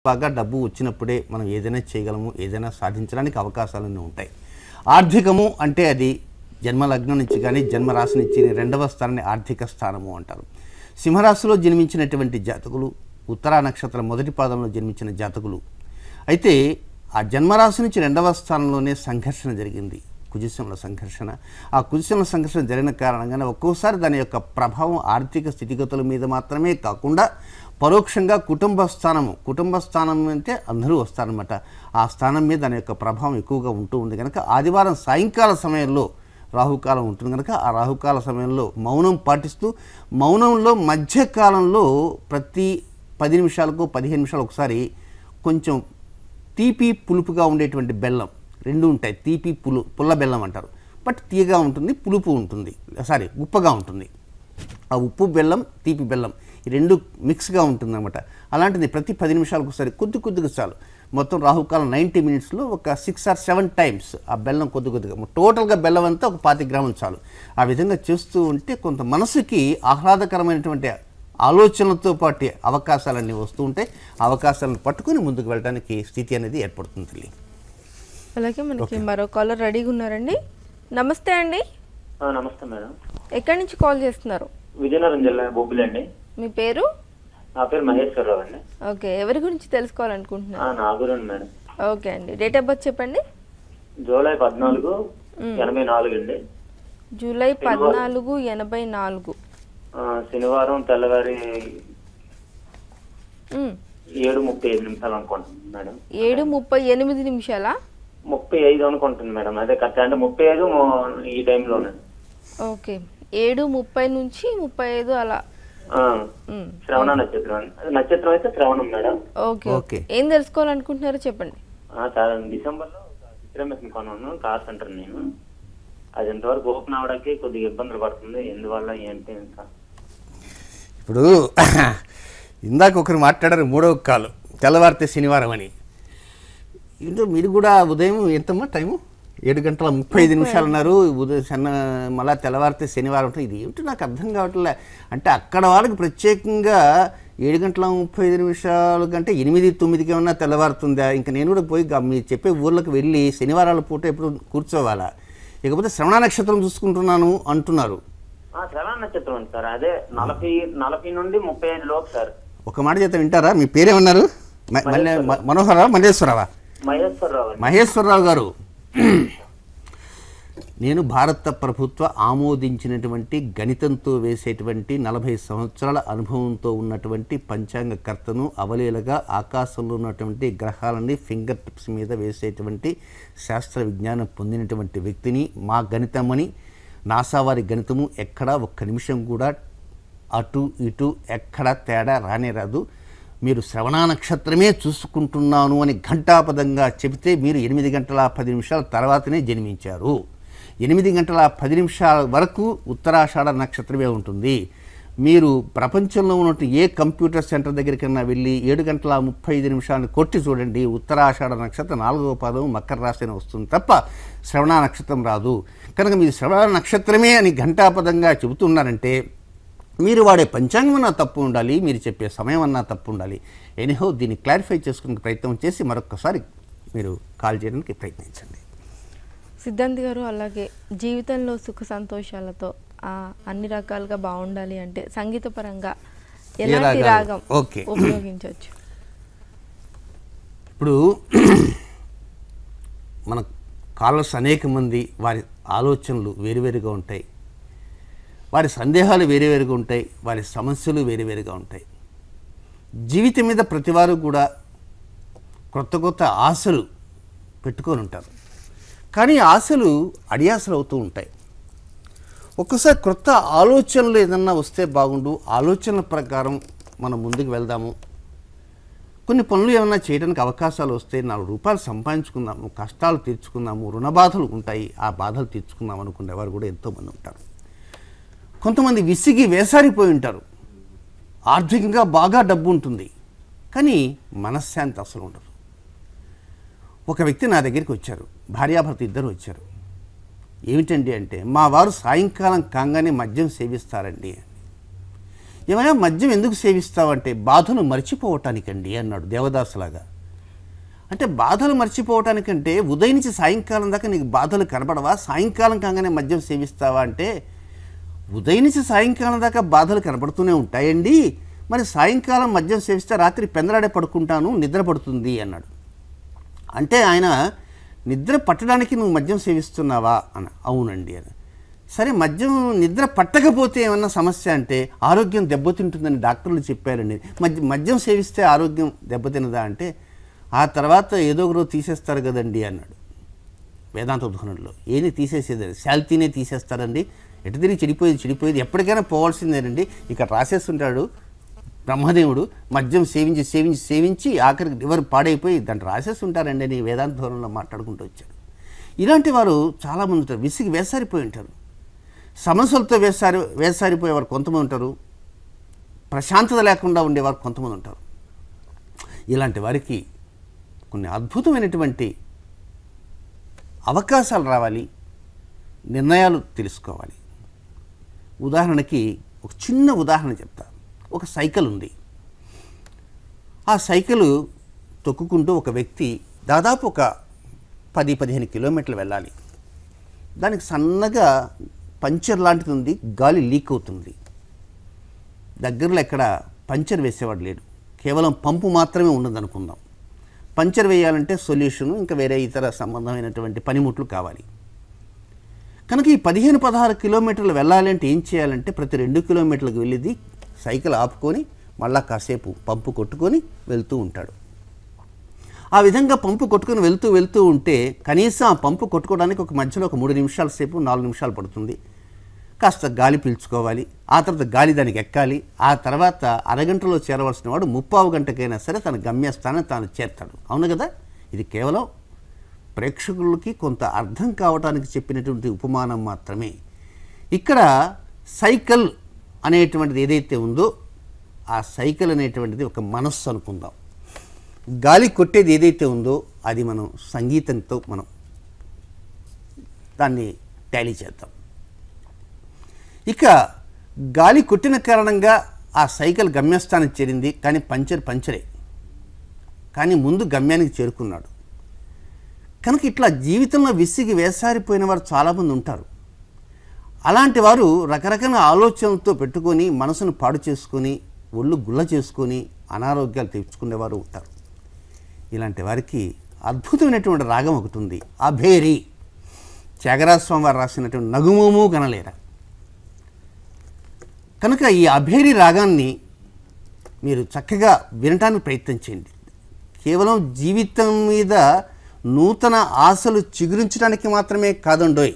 బాగా డబ్బు వచ్చినప్పుడే మనం ఏదైనా చేయగలము ఏదైనా సాధించడానికి అవకాశాలన్నీ ఉంటాయి ఆర్థికము అంటే అది జన్మలగ్నం నుంచి కానీ జన్మరాశి నుంచి రెండవ స్థానాన్ని ఆర్థిక స్థానము అంటారు సింహరాశిలో జన్మించినటువంటి జాతకులు ఉత్తరా నక్షత్రం మొదటి పాదంలో జన్మించిన జాతకులు అయితే ఆ జన్మరాశి నుంచి రెండవ స్థానంలోనే సంఘర్షణ జరిగింది కుజిశంలో సంఘర్షణ ఆ కుజిశంలో సంఘర్షణ జరిగిన కారణంగానే ఒక్కోసారి దాని యొక్క ప్రభావం ఆర్థిక స్థితిగతుల మీద మాత్రమే కాకుండా పరోక్షంగా కుటుంబ స్థానము కుటుంబ స్థానం అంటే అందరూ వస్తారనమాట ఆ స్థానం మీద దాని యొక్క ప్రభావం ఎక్కువగా ఉంటూ ఉంది కనుక ఆదివారం సాయంకాల సమయంలో రాహుకాలం ఉంటుంది కనుక ఆ రాహుకాల సమయంలో మౌనం పాటిస్తూ మౌనంలో మధ్యకాలంలో ప్రతి పది నిమిషాలకు పదిహేను నిమిషాలు ఒకసారి కొంచెం తీపి పులుపుగా ఉండేటువంటి బెల్లం రెండు ఉంటాయి తీపి పులు పుల్ల బెల్లం అంటారు బట్ తీయగా ఉంటుంది పులుపు ఉంటుంది సారీ ఉప్పగా ఉంటుంది ఆ ఉప్పు బెల్లం తీపి బెల్లం ఈ రెండు మిక్స్గా ఉంటుందన్నమాట అలాంటిది ప్రతి పది నిమిషాలకు ఒకసారి కొద్ది కొద్దిగా చాలు మొత్తం రాహుకాలం నైంటీ మినిట్స్లో ఒక సిక్స్ ఆర్ సెవెన్ టైమ్స్ ఆ బెల్లం కొద్ది కొద్దిగా టోటల్గా బెల్లం అంతా ఒక పాతి గ్రాములు చాలు ఆ విధంగా చేస్తూ ఉంటే కొంత మనసుకి ఆహ్లాదకరమైనటువంటి ఆలోచనలతో పాటు అవకాశాలన్నీ వస్తూ ఉంటాయి ఆ అవకాశాలను పట్టుకుని ముందుకు వెళ్ళడానికి స్థితి అనేది ఏర్పడుతుంది తల్లి అలాగే మనకి మరో కాలర్ రెడీగా ఉన్నారండి నమస్తే అండి ఆ, నమస్తే మేడం ఎక్కడి నుంచి కాల్ చేస్తున్నారు విజయనగరం జిల్లా బొబ్బిలి అండి మీ పేరు నా పేరు మహేశ్వరరావు అండి ఓకే ఎవరి గురించి తెలుసుకోవాలనుకుంటున్నారు ఆ, నా గురండి మేడం ఓకే అండి డేట్ ఆఫ్ బర్త్ చెప్పండి జూలై పద్నాలుగు ఎనభై నాలుగు అండి జూలై పద్నాలుగు ఎనభై నాలుగు ఆ, శనివారం తెల్లవారి మ్, ఏడు ముప్పై ఐదు నిమిషాలు అనుకుంటుంది మేడం ఏడు ముప్పై ఎనిమిది నిమిషాలా ముప్పై ఐదు అనుకుంటుంది మేడం అదే కరెక్ట్ అంటే ముప్పై ఐదు మో- ఈ టైంలోనే ఓకే ఏడు ముప్పై నుంచి ముప్పై ఐదు అలా ఆ, మ్, శ్రవణ నక్షత్రం అండి. అది నక్షత్రం అయితే శ్రవణం మేడం ఓకే ఓకే. ఓకే ఏం తెలుసుకోవాలనుకుంటున్నారో చెప్పండి ఆ, చాలా డిసెంబర్లో ఒక చిత్ర మెషిన్ కొన్నాను కార్ సెంటర్ నేను అది ఇంతవరకు ఓపెన్ అవడానికి కొద్దిగా ఇబ్బందులు పడుతుంది ఎందువల్ల ఏంటి ఇంకా ఇప్పుడు ఇందాక ఒకరు మాట్లాడారు మూడవ కాలు తెల్లవారితే శనివారం అని ఏంటో మీరు కూడా ఉదయం ఎంతమ్మా టైము ఏడు గంటల ముప్పై ఐదు నిమిషాలు ఉన్నారు ఉదయం సన్న మళ్ళా తెల్లవారితే శనివారం ఉంటుంది ఇది ఏమిటో నాకు అర్థం కావట్లే అంటే అక్కడ వాళ్ళకి ప్రత్యేకంగా ఏడు గంటల ముప్పై ఐదు నిమిషాల కంటే ఎనిమిది తొమ్మిదికి ఏమన్నా తెల్లవారుతుందా ఇంకా నేను కూడా పోయి గా- మీరు చెప్పే ఊర్లకు వెళ్ళి శనివారాల పూట ఎప్పుడు కూర్చోవాలా ఇకపోతే శ్రవణ నక్షత్రం చూసుకుంటున్నాను అంటున్నారు ఆ, శ్రవణ నక్షత్రం అండి సార్ అదే నలభై నలభై నుండి ముప్పై ఐదు లోపు సార్ ఒక మాట చేత వింటారా మీ పేరేమన్నారు మ- మల్లె మ- మనోహరరావు మల్లేశ్వరరావా మహేశ్వరరావు అండి మహేశ్వరరావు గారు నేను భారత ప్రభుత్వ ఆమోదించినటువంటి గణితంతో వేసేటువంటి నలభై సంవత్సరాల అనుభవంతో ఉన్నటువంటి పంచాంగకర్తను అవలీలగా ఆకాశంలో ఉన్నటువంటి గ్రహాలని ఫింగర్ టిప్స్ మీద వేసేటువంటి శాస్త్ర విజ్ఞానం పొందినటువంటి వ్యక్తిని మా గణితమని నాసా వారి గణితము ఎక్కడా ఒక్క నిమిషం కూడా అటు ఇటు ఎక్కడ తేడా రానే రాదు మీరు శ్రవణ నక్షత్రమే చూసుకుంటున్నాను అని ఘంటాపదంగా చెబితే మీరు ఎనిమిది గంటల పది నిమిషాల తర్వాతనే జన్మించారు ఎనిమిది గంటల పది నిమిషాల వరకు ఉత్తరాషాఢ నక్షత్రమే ఉంటుంది మీరు ప్రపంచంలో ఉన్నట్టు ఏ కంప్యూటర్ సెంటర్ దగ్గరికన్నా వెళ్ళి ఏడు గంటల ముప్పై ఐదు నిమిషాలను కొట్టి చూడండి ఉత్తరాషాఢ నక్షత్రం నాలుగవ పదం మకర రాశి అని వస్తుంది తప్ప శ్రవణ నక్షత్రం రాదు కనుక మీరు శ్రవణ నక్షత్రమే అని ఘంటాపదంగా చెబుతున్నారంటే మీరు వాడే పంచాంగం అన్నా తప్పు ఉండాలి మీరు చెప్పే సమయం అన్నా తప్పు ఉండాలి ఎనీహో దీన్ని క్లారిఫై చేసుకునే ప్రయత్నం చేసి మరొకసారి మీరు కాల్ చేయడానికి ప్రయత్నించండి సిద్ధాంత్ గారు అలాగే జీవితంలో సుఖ సంతోషాలతో ఆ, అన్ని రకాలుగా బాగుండాలి అంటే సంగీతపరంగా ఎలాంటి రాగాలు? రాగం ఓకే. ఉపయోగించవచ్చు ఇప్పుడు మన కాలర్స్ అనేక మంది వారి ఆలోచనలు వేరువేరుగా ఉంటాయి వారి సందేహాలు వేరువేరుగా ఉంటాయి వారి సమస్యలు వేరువేరుగా ఉంటాయి జీవితం మీద ప్రతివారు కూడా కొత్త కొత్త ఆశలు పెట్టుకొని ఉంటారు కానీ ఆశలు అడియాసలు అవుతూ ఉంటాయి ఒక్కసారి కొత్త ఆలోచనలు ఏదన్నా వస్తే బాగుండు ఆలోచనల ప్రకారం మనం ముందుకు వెళ్దాము కొన్ని పనులు ఏమైనా చేయడానికి అవకాశాలు వస్తే నాలుగు రూపాయలు సంపాదించుకుందాము కష్టాలు తీర్చుకుందాము రుణ బాధలు ఉంటాయి ఆ బాధలు తీర్చుకుందాం అనుకునేవారు కూడా ఎంతోమంది ఉంటారు కొంతమంది విసిగి వేసారిపోయి ఉంటారు ఆర్థికంగా బాగా డబ్బు ఉంటుంది కానీ మనశ్శాంతి అసలు ఉండదు ఒక వ్యక్తి నా దగ్గరికి వచ్చారు భార్యాభర్త ఇద్దరు వచ్చారు ఏమిటండి అంటే మా వారు సాయంకాలం కాగానే మద్యం సేవిస్తారండి అని ఏమైనా మద్యం ఎందుకు సేవిస్తావంటే బాధను మర్చిపోవటానికండి అన్నాడు దేవదాసులాగా అంటే బాధలు మర్చిపోవటానికంటే ఉదయం నుంచి సాయంకాలం దాకా నీకు బాధలు కనబడవా సాయంకాలం కాగానే మద్యం సేవిస్తావా అంటే ఉదయం నుంచి సాయంకాలం దాకా బాధలు కనబడుతూనే ఉంటాయండి మరి సాయంకాలం మద్యం సేవిస్తే రాత్రి పెందలాడే పడుకుంటాను నిద్ర పడుతుంది అన్నాడు అంటే ఆయన నిద్ర పట్టడానికి నువ్వు మద్యం సేవిస్తున్నావా అని అవునండి అని సరే మద్యం నిద్ర పట్టకపోతే ఏమన్నా సమస్య అంటే ఆరోగ్యం దెబ్బతింటుందని డాక్టర్లు చెప్పారండి మద్య మద్యం సేవిస్తే ఆరోగ్యం దెబ్బతినదా అంటే ఆ తర్వాత ఏదో ఒక రోజు తీసేస్తారు కదండి అన్నాడు వేదాంత ఉదాహరణలో ఏది తీసేసేది శాల్తీనే తీసేస్తారండి ఎటు తిరిగి చెడిపోయేది చెడిపోయేది ఎప్పటికైనా పోవాల్సిందేనండి ఇక రాసేస్తుంటాడు బ్రహ్మదేవుడు మద్యం సేవించి సేవించి సేవించి ఆఖరికి లివర్ పాడైపోయి దాన్ని రాసేస్తుంటారండి అని వేదాంత ధోరణిలో మాట్లాడుకుంటూ వచ్చాడు ఇలాంటి వారు చాలామంది ఉంటారు విసిగి వేసారిపోయి ఉంటారు సమస్యలతో వేసారి వేసారిపోయేవారు కొంతమంది ఉంటారు ప్రశాంతత లేకుండా ఉండేవారు కొంతమంది ఉంటారు ఇలాంటి వారికి కొన్ని అద్భుతమైనటువంటి అవకాశాలు రావాలి నిర్ణయాలు తెలుసుకోవాలి ఉదాహరణకి ఒక చిన్న ఉదాహరణ చెప్తా ఒక సైకిల్ ఉంది ఆ సైకిల్ తొక్కుకుంటూ ఒక వ్యక్తి దాదాపు ఒక పది పదిహేను కిలోమీటర్లు వెళ్ళాలి దానికి సన్నగా పంచర్ లాంటిది ఉంది గాలి లీక్ అవుతుంది దగ్గరలో ఎక్కడ పంచర్ వేసేవాడు లేడు కేవలం పంపు మాత్రమే ఉన్నది అనుకుందాం పంచర్ వేయాలంటే సొల్యూషను ఇంకా వేరే ఇతర సంబంధమైనటువంటి పనిముట్లు కావాలి కనుక ఈ పదిహేను పదహారు కిలోమీటర్లు వెళ్ళాలంటే ఏం చేయాలంటే ప్రతి రెండు కిలోమీటర్లకు వెళ్ళేది సైకిల్ ఆపుకొని మళ్ళా కాసేపు పంపు కొట్టుకొని వెళ్తూ ఉంటాడు ఆ విధంగా పంపు కొట్టుకొని వెళ్తూ వెళ్తూ ఉంటే కనీసం ఆ పంపు కొట్టుకోవడానికి ఒక మధ్యలో ఒక మూడు నిమిషాల సేపు నాలుగు నిమిషాలు పడుతుంది కాస్త గాలి పీల్చుకోవాలి ఆ తర్వాత గాలి దానికి ఎక్కాలి ఆ తర్వాత అరగంటలో చేరవలసిన వాడు ముప్పావు గంటకైనా సరే తన గమ్యస్థానం తాను చేరుతాడు అవును కదా ఇది కేవలం ప్రేక్షకులకి కొంత అర్థం కావడానికి చెప్పినటువంటి ఉపమానం మాత్రమే ఇక్కడ సైకిల్ అనేటువంటిది ఏదైతే ఉందో ఆ సైకిల్ అనేటువంటిది ఒక మనస్సు అనుకుందాం గాలి కొట్టేది ఏదైతే ఉందో అది మనం సంగీతంతో మనం దాన్ని టాలీ చేద్దాం ఇక గాలి కొట్టిన కారణంగా ఆ సైకిల్ గమ్యస్థానం చేరింది కానీ పంచర్ పంచరే కానీ ముందు గమ్యానికి చేరుకున్నాడు కనుక ఇట్లా జీవితంలో విసిగి వేసారిపోయిన వారు చాలామంది ఉంటారు అలాంటి వారు రకరకాల ఆలోచనలతో పెట్టుకొని మనసును పాడు చేసుకొని ఒళ్ళు గుల్ల చేసుకొని అనారోగ్యాలు తెచ్చుకునేవారు ఉంటారు ఇలాంటి వారికి అద్భుతమైనటువంటి రాగం ఒకటి ఉంది అభేరి త్యాగరాజ స్వామి వారు రాసినటువంటి నగుమోము కనలేరా కనుక ఈ అభేరి రాగాన్ని మీరు చక్కగా వినటానికి ప్రయత్నం చేయండి కేవలం జీవితం మీద నూతన ఆశలు చిగురించడానికి మాత్రమే కాదండోయ్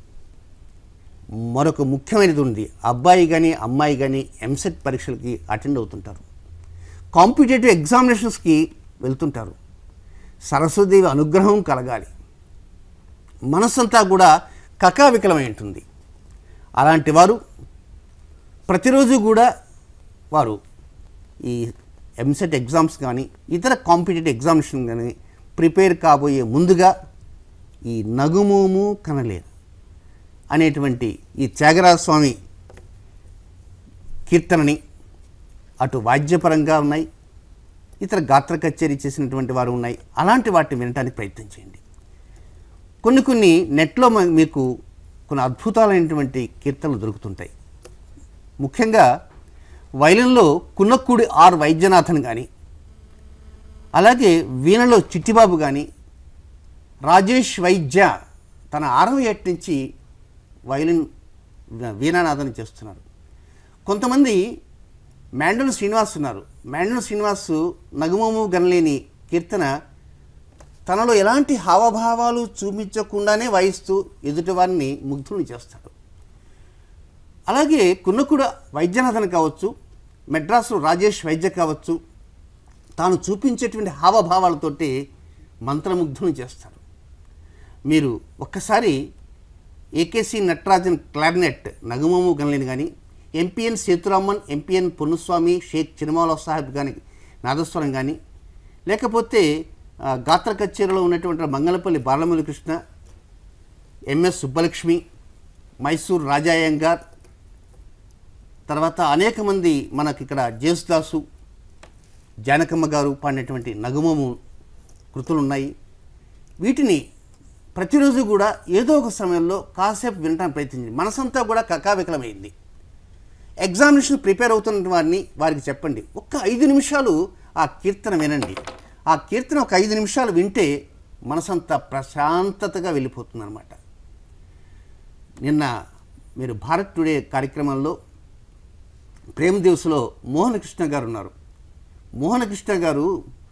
మరొక ముఖ్యమైనది ఉంది అబ్బాయి కానీ అమ్మాయి కానీ ఎంసెట్ పరీక్షలకి అటెండ్ అవుతుంటారు కాంపిటేటివ్ ఎగ్జామినేషన్స్కి వెళ్తుంటారు సరస్వదేవి అనుగ్రహం కలగాలి మనస్సంతా కూడా కకావికలమై ఉంటుంది అలాంటి వారు ప్రతిరోజు కూడా వారు ఈ ఎంసెట్ ఎగ్జామ్స్ కానీ ఇతర కాంపిటేటివ్ ఎగ్జామినేషన్ కానీ ప్రిపేర్ కాబోయే ముందుగా ఈ నగుమోము కనలేదు అనేటువంటి ఈ త్యాగరాజ స్వామి కీర్తనని అటు వాద్యపరంగా ఉన్నాయి ఇతర గాత్ర కచేరీ చేసినటువంటి వారు ఉన్నాయి అలాంటి వాటిని వినడానికి ప్రయత్నం చేయండి కొన్ని కొన్ని నెట్లో మ- మీకు కొన్ని అద్భుతాలైనటువంటి కీర్తనలు దొరుకుతుంటాయి ముఖ్యంగా వైలిన్లో కున్నక్కూడి ఆర్ వైద్యనాథన్ కానీ అలాగే వీణలో చిట్టిబాబు కానీ రాజేష్ వైద్య తన ఆరవ ఏటి నుంచి వైలిన్ వీణానాదన చేస్తున్నారు కొంతమంది మ్యాండల్ శ్రీనివాస్ ఉన్నారు మ్యాండల్ శ్రీనివాస్ నగుమము గనలేని కీర్తన తనలో ఎలాంటి హావభావాలు చూపించకుండానే వాయిస్తూ ఎదుటివారిని ముగ్ధుల్ని చేస్తాడు అలాగే కున్నకుడ వైద్యనాథన్ కావచ్చు మెడ్రాసు రాజేష్ వైద్య కావచ్చు తాను చూపించేటువంటి హావభావాలతోటి మంత్రముగ్ధుని చేస్తారు మీరు ఒక్కసారి ఏకేసి నటరాజన్ క్లారినెట్ నగుమము గనలేని కానీ ఎంపీఎన్ సేతురామన్ ఎంపీఎన్ పొన్నుస్వామి షేక్ చిరుమాల సాహెబ్ కానీ నాదస్వరం కానీ లేకపోతే ఆ, గాత్ర కచేరీలో ఉన్నటువంటి మంగళపల్లి బాలమురళి కృష్ణ ఎంఎస్ సుబ్బలక్ష్మి మైసూర్ రాజాయంగార్ తర్వాత అనేక మంది మనకి ఇక్కడ జేసుదాసు జానకమ్మ గారు పాడినటువంటి నగుమము కృతులు ఉన్నాయి వీటిని ప్రతిరోజు కూడా ఏదో ఒక సమయంలో కాసేపు వినడానికి ప్రయత్నించింది మనసంతా కూడా కకావికలమైంది ఎగ్జామినేషన్ ప్రిపేర్ అవుతున్న వారిని వారికి చెప్పండి ఒక్క ఐదు నిమిషాలు ఆ కీర్తన వినండి ఆ కీర్తన ఒక ఐదు నిమిషాలు వింటే మనసంతా ప్రశాంతతగా వెళ్ళిపోతుంది అనమాట నిన్న మీరు భారత్ టుడే కార్యక్రమంలో ప్రేమ దివస్లో మోహనకృష్ణ గారు ఉన్నారు మోహనకృష్ణ గారు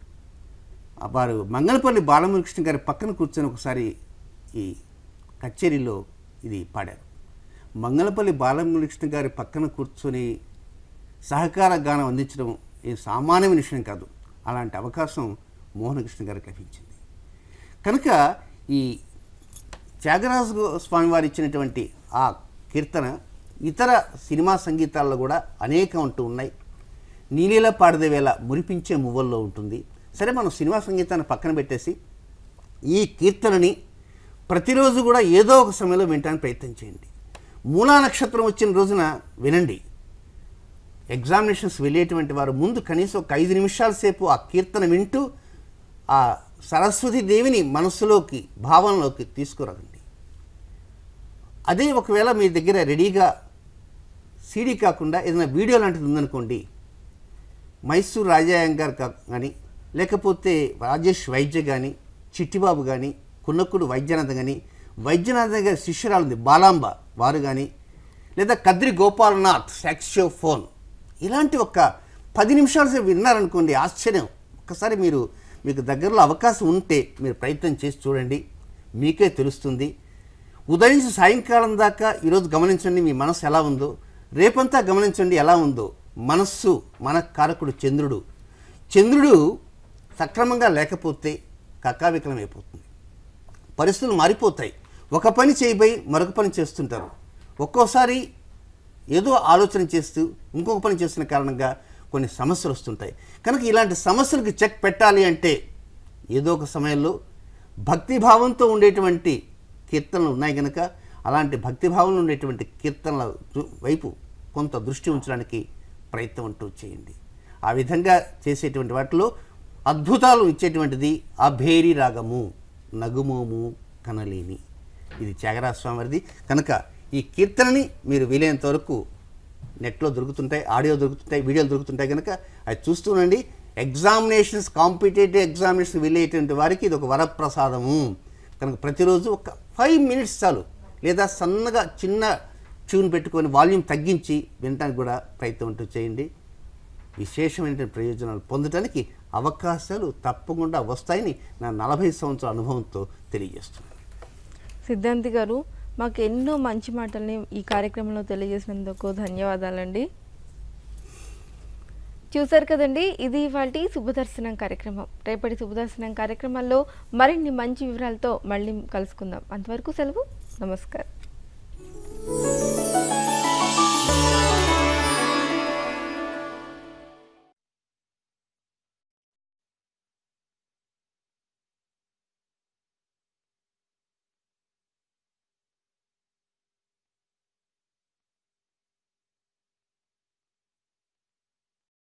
ఆ వారు మంగళపల్లి బాలమురకృష్ణ గారి పక్కన కూర్చొని ఒకసారి ఈ కచేరీలో ఇది పాడారు మంగళపల్లి బాలమురకృష్ణ గారి పక్కన కూర్చొని సహకార గానం అందించడం ఏ సామాన్యమైన విషయం కాదు అలాంటి అవకాశం మోహనకృష్ణ గారికి లభించింది కనుక ఈ త్యాగరాజు స్వామి వారు ఇచ్చినటువంటి ఆ కీర్తన ఇతర సినిమా సంగీతాల్లో కూడా అనేక ఉంటూ ఉన్నాయి నీలీల పాడదే వేళ మురిపించే మువ్వల్లో ఉంటుంది సరే మనం సినిమా సంగీతాన్ని పక్కన పెట్టేసి ఈ కీర్తనని ప్రతిరోజు కూడా ఏదో ఒక సమయంలో వినడానికి ప్రయత్నం చేయండి మూలా నక్షత్రం వచ్చిన రోజున వినండి ఎగ్జామినేషన్స్ వెళ్ళేటువంటి వారు ముందు కనీసం ఒక ఐదు నిమిషాల సేపు ఆ కీర్తన వింటూ ఆ సరస్వతి దేవిని మనసులోకి భావనలోకి తీసుకురండి అదే ఒకవేళ మీ దగ్గర రెడీగా సీడీ కాకుండా ఏదైనా వీడియో లాంటిది ఉందనుకోండి మైసూర్ రాజాయంగారు కానీ లేకపోతే రాజేష్ వైద్య కానీ చిట్టిబాబు కానీ కున్నక్కుడు వైద్యనాథ్ కానీ వైద్యనాథ్ గారి శిష్యురాలు ఉంది బాలాంబ వారు కానీ లేదా కద్రి గోపాలనాథ్ సాక్సియోఫోన్ ఇలాంటి ఒక పది నిమిషాలు సేపు విన్నారనుకోండి ఆశ్చర్యం ఒక్కసారి మీరు మీకు దగ్గరలో అవకాశం ఉంటే మీరు ప్రయత్నం చేసి చూడండి మీకే తెలుస్తుంది ఉదయం నుంచి సాయంకాలం దాకా ఈరోజు గమనించండి మీ మనసు ఎలా ఉందో రేపంతా గమనించండి ఎలా ఉందో మనస్సు మన కారకుడు చంద్రుడు చంద్రుడు సక్రమంగా లేకపోతే కక్కావికలం అయిపోతుంది పరిస్థితులు మారిపోతాయి ఒక పని చేయబోయి మరొక పని చేస్తుంటారు ఒక్కోసారి ఏదో ఆలోచన చేస్తూ ఇంకొక పని చేస్తున్న కారణంగా కొన్ని సమస్యలు వస్తుంటాయి కనుక ఇలాంటి సమస్యలకు చెక్ పెట్టాలి అంటే ఏదో ఒక సమయంలో భక్తిభావంతో ఉండేటువంటి కీర్తనలు ఉన్నాయి కనుక అలాంటి భక్తిభావంలో ఉండేటువంటి కీర్తనల దు- వైపు కొంత దృష్టి ఉంచడానికి ప్రయత్నం అంటూ చేయండి ఆ విధంగా చేసేటువంటి వాటిలో అద్భుతాలు ఇచ్చేటువంటిది అభేరి రాగము నగుమోము కనలేని ఇది త్యాగరాజ స్వామి వారిది కనుక ఈ కీర్తనని మీరు వీలైనంత వరకు నెట్లో దొరుకుతుంటాయి ఆడియో దొరుకుతుంటాయి వీడియోలు దొరుకుతుంటాయి కనుక అది చూస్తూనండి ఎగ్జామినేషన్స్ కాంపిటేటివ్ ఎగ్జామినేషన్ వెళ్ళేటువంటి వారికి ఇది ఒక వరప్రసాదము కనుక ప్రతిరోజు ఒక ఫైవ్ మినిట్స్ చాలు లేదా సన్నగా చిన్న ట్యూన్ పెట్టుకొని వాల్యూమ్ తగ్గించి వినడానికి కూడా ప్రయత్నం అంటూ చేయండి విశేషమైన ప్రయోజనాలు పొందడానికి అవకాశాలు తప్పకుండా వస్తాయని నా నలభై సంవత్సరాల అనుభవంతో తెలియజేస్తున్నాను సిద్ధాంతి గారు మాకు ఎన్నో మంచి మాటల్ని ఈ కార్యక్రమంలో తెలియజేసినందుకు ధన్యవాదాలండి చూశారు కదండి ఇది ఇవాళ శుభదర్శనం కార్యక్రమం రేపటి శుభదర్శనం కార్యక్రమంలో మరిన్ని మంచి వివరాలతో మళ్ళీ కలుసుకుందాం అంతవరకు సెలవు నమస్కారం